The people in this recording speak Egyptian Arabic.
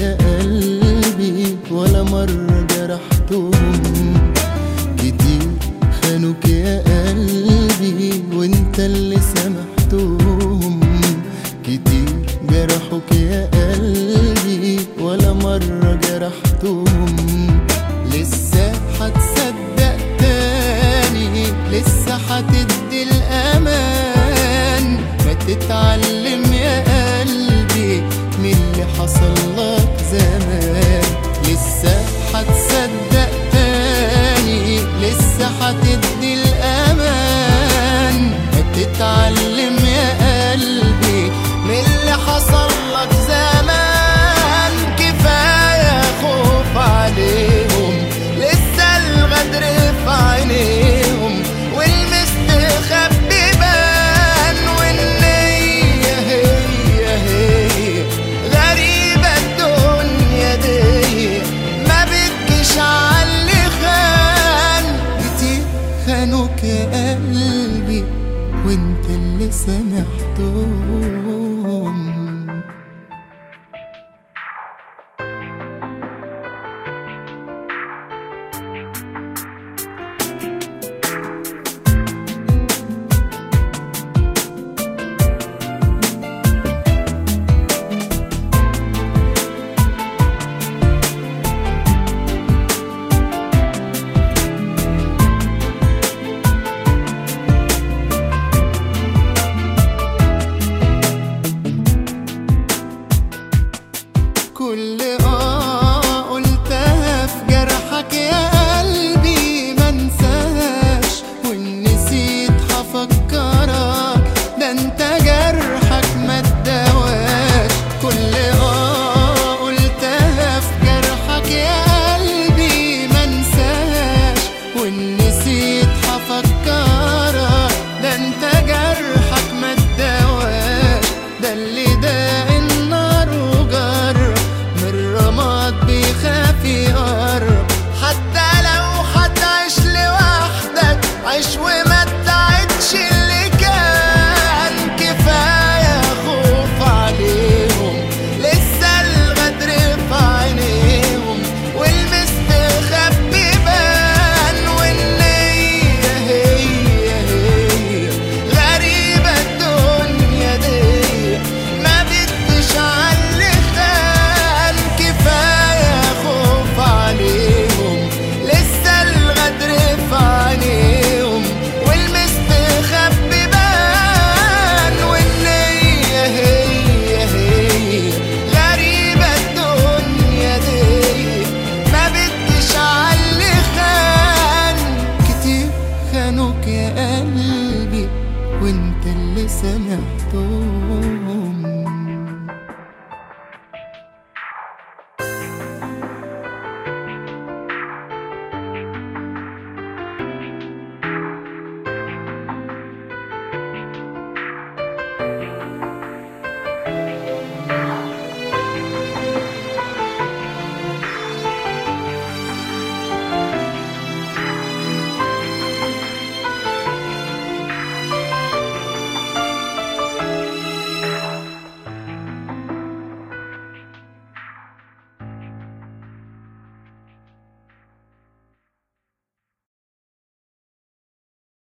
يا قلبي ولا مرة جرحتهم كتير خانوك يا قلبي وانت اللي سامحتهم كتير جرحوك يا قلبي ولا مرة جرحتهم لسه هتصدق تاني لسه هتدي الأمان ما تتعلم يا قلبي من اللي حصل لك زمان لسه هتصدق تاني لسه هتدي الأمان ما تتعلم يا قلبي من اللي حصل لك زمان كفاية خوف عليهم لسه الغدر في عينيهم والمستخبي بان والنية هي هي غريبة الدنيا دي ما بتجيش عاللي خان كتير خانوك يا قلبي وانت اللي سامحتهم كل اه